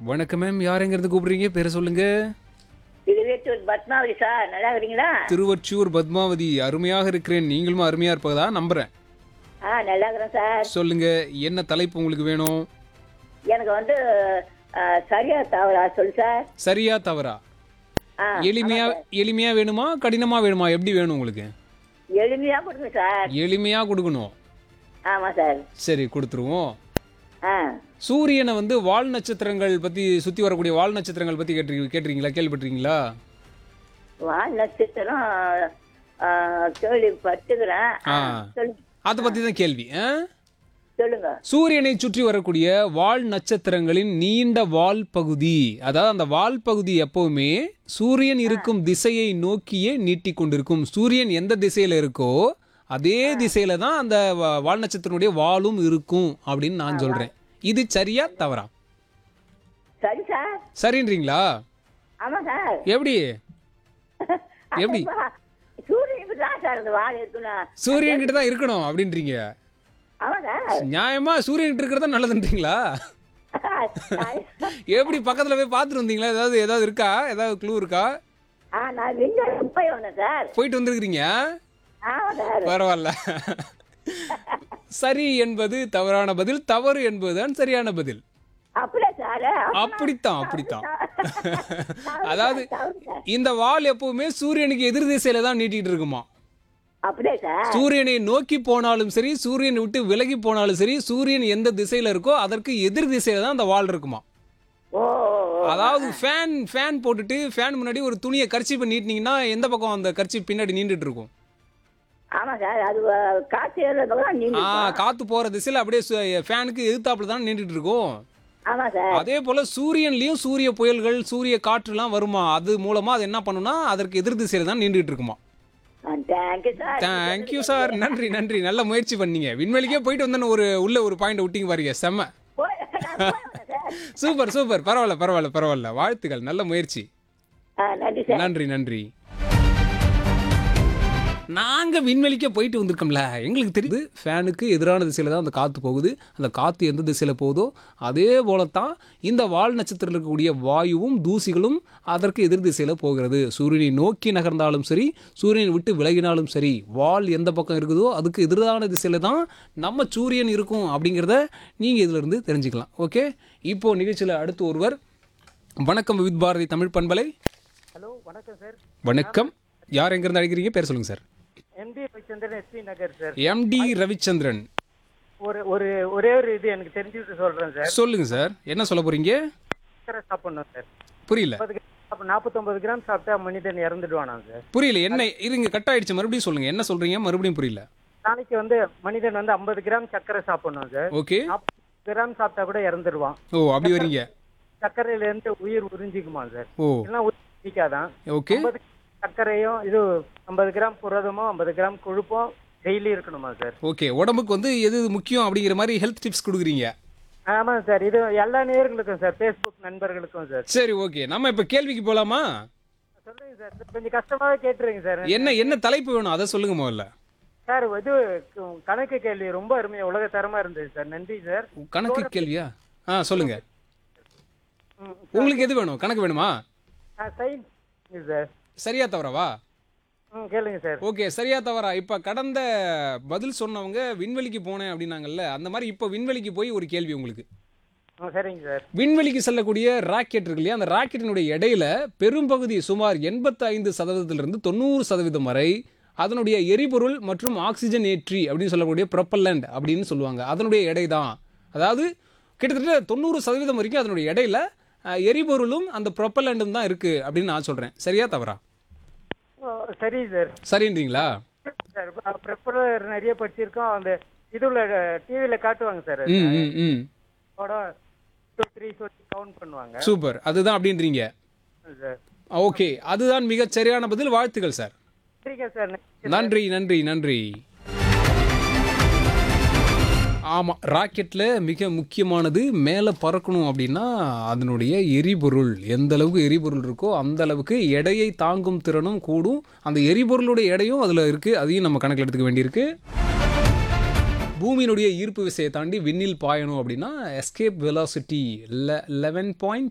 வணக்கம் மேம் யார் எங்கிறது கூப்பிடுறீங்க பேரை சொல்லுங்க இது வீட்டு பத்மாவதி சார் நல்லா இருக்கிறீங்களா திருவொற்றியூர் பத்மாவதி அருமையாக இருக்கிறேன் நீங்களும் அருமையா இருப்பதா நம்புறேன் ஆ நல்லா இருக்கிறேன் சார் சொல்லுங்க என்ன தலைப்பு உங்களுக்கு வேணும் எனக்கு வந்து ஆ, சரியா தவறா சொல்லு சார் சரியா தவறா ஆ எளிமையா எளிமையா வேணுமா கடினமா வேணுமா எப்படி வேணும் உங்களுக்கு எளிமையா கொடுங்க சார் எளிமையா கொடுக்கணும் ஆமா சார் சரி கொடுத்துருவோம் ஆ சூரியனை வந்து வால் நட்சத்திரங்கள் பத்தி சுத்தி வரக்கூடிய வால் நட்சத்திரங்கள் பத்தி கேட்டு கேட்டிருக்கீங்களா கேள்விப்பட்டிருக்கீங்களா வால் நட்சத்திரம் ஆ, கேள்விப்பட்டுக்கிறேன் ஆ. ஆ, சொல்லுங்க அதை பத்தி தான் கேள்வி ஆ? சொல்லுங்க சூரியனை சுற்றி வரக்கூடிய வால் நட்சத்திரங்களின் நீண்ட வால் பகுதி அதாவது அந்த வால் பகுதி எப்பவுமே சூரியன் இருக்கும் திசையை நோக்கியே நீட்டிக் கொண்டிருக்கும் சூரியன் எந்த திசையில இருக்கோ அதே திசையில தான் அந்த வா- வால் நட்சத்திரனுடைய வாலும் இருக்கும் அப்படின்னு நான் சொல்றேன் இது சரியா தவறா சரி சார் சரின்றீங்களா ஆமா சார் எப்படி எப்படி? அப்பா, சூரியனுக்கு தான் சார் இந்த வால் இருக்குண்ணா சூரியன் கிட்ட தான் இருக்கணும் அப்படின்றீங்க ஆமா சார் நியாயமா சூரியன் கிட்ட இருக்கிறதா நல்லதுன்றீங்களா எப்படி பக்கத்துல போய் பார்த்துட்டு வந்தீங்களா ஏதாவது ஏதாவது இருக்கா ஏதாவது க்ளூ இருக்கா ஆ நான் விஞ்ஞானம் போய் வந்தேன் சார் போயிட்டு வந்திருக்கிறீங்க ஆமா சார் பரவாயில்ல சரி என்பது தவறான பதில் தவறு என்பதுதான் சரியான பதில் அப்படியே சார் அப்படித்தான் அப்படித்தான் அதாவது இந்த வால் எப்பவுமே சூரியனுக்கு எதிர் திசையில தான் நீட்டிட்டு இருக்குமா அப்படியே சார் சூரியனை நோக்கி போனாலும் சரி சூரியனை விட்டு விலகி போனாலும் சரி சூரியன் எந்த திசையில இருக்கோ அதற்கு எதிர் திசையில தான் அந்த வால் இருக்குமா ஓ ஓ, ஓ. அதாவது ஃபேன் ஃபேன் போட்டுட்டு ஃபேன் முன்னாடி ஒரு துணியை கர்ச்சிப்பை நீட்டினீங்கன்னா எந்த பக்கம் அந்த கர்ச்சி பின்னாடி நீண்டுட்டு இருக்கும் ஆமா சார் அது அஹ், காற்று ஏறுறதுக்கெல்லாம் நீங்க ஆ காத்து போற திசையில அப்படியே சு- ஃபேனுக்கு எதிர்த்தாப்புல தான் நின்றுட்டு இருக்கும் ஆமா சார் அதே போல சூரியன்லயும் சூரிய புயல்கள் சூரிய காற்றுலாம் வருமா அது மூலமா அது என்ன பண்ணுனா அதற்கு எதிர் திசையில தான் நின்றுட்டு இருக்குமா தேங்க்யூ சார் தேங்க்யூ சார் நன்றி நன்றி நல்ல முயற்சி பண்ணீங்க விண்வெளிக்கே போயிட்டு வந்தேன்னு ஒரு உள்ள ஒரு பாயிண்ட் விட்டிங்க பாருங்க செம்ம போய் நான் போய் வரேன் சார் சூப்பர் சூப்பர் பரவாயில்ல பரவாயில்ல பரவாயில்ல வாழ்த்துக்கள் நல்ல முயற்சி ஆ, நன்றி சார் நன்றி நன்றி நாங்க விண்வெளிக்கே போயிட்டு வந்திருக்கோம்ல எங்களுக்கு தெரியுது ஃபேனுக்கு எதிரான திசையில தான் அந்த காத்து போகுது அந்த காத்து எந்த திசையில போகுதோ அதே போலத்தான் இந்த வால் நட்சத்திரத்தில் இருக்கக்கூடிய வாயுவும் தூசிகளும் அதற்கு எதிர் திசையில போகிறது சூரியனை நோக்கி நகர்ந்தாலும் சரி சூரியனை விட்டு விலகினாலும் சரி வால் எந்த பக்கம் இருக்குதோ அதுக்கு எதிரான திசையில தான் நம்ம சூரியன் இருக்கும் அப்படிங்கிறத நீங்க இதுல இருந்து தெரிஞ்சுக்கலாம் ஓகே இப்போ நிகழ்ச்சியில அடுத்து ஒருவர் வணக்கம் வித் பாரதி தமிழ் பண்பலை ஹலோ வணக்கம் சார் வணக்கம் யார் எங்கிருந்து அழைக்கிறீங்க பேர் சொல்லுங்க sir MD Ravichandran SP Nagar sir MD Ravichandran ஒரு ஒரு ஒரே ஒரு இது எனக்கு தெரிஞ்சுட்டு சொல்றேன் சார் சொல்லுங்க சார் என்ன சொல்ல போறீங்க சக்கரை சாப்பிடணும் சார் புரியல முப்பது கிராம் நாற்பத்தொன்பது கிராம் சாப்பிட்டா மனிதன் இறந்துடுவானா சார் புரியல என்ன இருங்க கட் ஆயிடுச்சு மறுபடியும் சொல்லுங்க என்ன சொல்றீங்க மறுபடியும் புரியல நாளைக்கு வந்து மனிதன் வந்து ஐம்பது கிராம் சக்கரை சாப்பிடணும் சார் ஓகே நாற்பது கிராம் சாப்பிட்டா கூட இறந்துடுவான் ஓ அப்படி வரீங்க சர்க்கரையில இருந்து உயிர் உறிஞ்சிக்குமா சார் ஓ இல்லைன்னா உயிர் உறிஞ்சிக்காதான் ஓகே ஐம்பது சர்க்கரையும் இது ஐம்பது கிராம் புரதமும் ஐம்பது கிராம் கொழுப்பும் டெய்லி இருக்கணுமா சார் ஓகே உடம்புக்கு வந்து எது முக்கியம் அப்படிங்கிற மாதிரி ஹெல்த் டிப்ஸ் கொடுக்குறீங்க ஆமாம் சார் இது எல்லா நேயர்களுக்கும் சார் ஃபேஸ்புக் நண்பர்களுக்கும் சார் சரி ஓகே நம்ம இப்ப கேள்விக்கு போலாமா சொல்லுங்க சார் கொஞ்சம் கஷ்டமாவே கேட்டுருங்க சார் என்ன என்ன தலைப்பு வேணும் அதை சொல்லுங்க முதல்ல சார் இது க- கணக்கு கேள்வி ரொம்ப அருமையா உலக தரமா இருந்தது சார் நன்றி சார் கணக்கு கேள்வியா ஆ சொல்லுங்க ம், உங்களுக்கு எது வேணும் கணக்கு வேணுமா ஆ, சயின்ஸ் சார் சரியா தவறவா ம் கேளுங்க சார் ஓகே சரியா தவறா இப்ப கடந்த பதில் சொன்னவங்க விண்வெளிக்கு போனேன் அப்படின்னாங்கல்ல அந்த மாதிரி இப்ப விண்வெளிக்கு போய் ஒரு கேள்வி உங்களுக்கு ம் சரிங்க சார் விண்வெளிக்கு செல்லக்கூடிய ராக்கெட் இருக்கு இல்லையா அந்த ராக்கெட்டினுடைய இடையில பெரும்பகுதி சுமார் எண்பத்தி ஐந்து சதவீதத்திலிருந்து தொண்ணூறு சதவீதம் வரை அதனுடைய எரிபொருள் மற்றும் ஆக்சிஜன் ஏற்றி அப்படின்னு சொல்லக்கூடிய ப்ரொப்பல்லண்ட் அப்படின்னு சொல்லுவாங்க அதனுடைய எடை தான் அதாவது கிட்டத்தட்ட தொண்ணூறு சதவீதம் வரைக்கும் அதனுடைய இடையில அஹ், எரிபொருளும் அந்த ப்ரொப்பல்லண்டும் தான் இருக்கு அப்படின்னு நான் சொல்றேன் சரியா தவறா ஓ, சரி சார் சரின்றீங்களா சார் ப்ரிப்பரர் நிறைய படிச்சிருக்கோம் அந்த இதுல டிவியில காட்டுவாங்க சார் ம் ம் ம் டூ த்ரீ சொல்லி கவுண்ட் பண்ணுவாங்க சூப்பர் அதுதான் அப்படின்றீங்க சார் ஓகே அதுதான் மிகச் சரியான பதில் வாழ்த்துக்கள் சார் சரிங்க சார் நன்றி நன்றி நன்றி ஆமாம் ராக்கெட்டில் மிக முக்கியமானது மேலே பறக்கணும் அப்படின்னா அதனுடைய எரிபொருள் எந்த அளவுக்கு எரிபொருள் இருக்கோ அந்த அளவுக்கு எடையை தாங்கும் திறனும் கூடும் அந்த எரிபொருளுடைய எடையும் அதில் இருக்குது அதையும் நம்ம கணக்கில் எடுத்துக்க வேண்டியிருக்கு பூமியினுடைய ஈர்ப்பு விசையை தாண்டி விண்ணில் பாயணும் அப்படின்னா எஸ்கேப் வெலாசிட்டி லெவன் பாயிண்ட்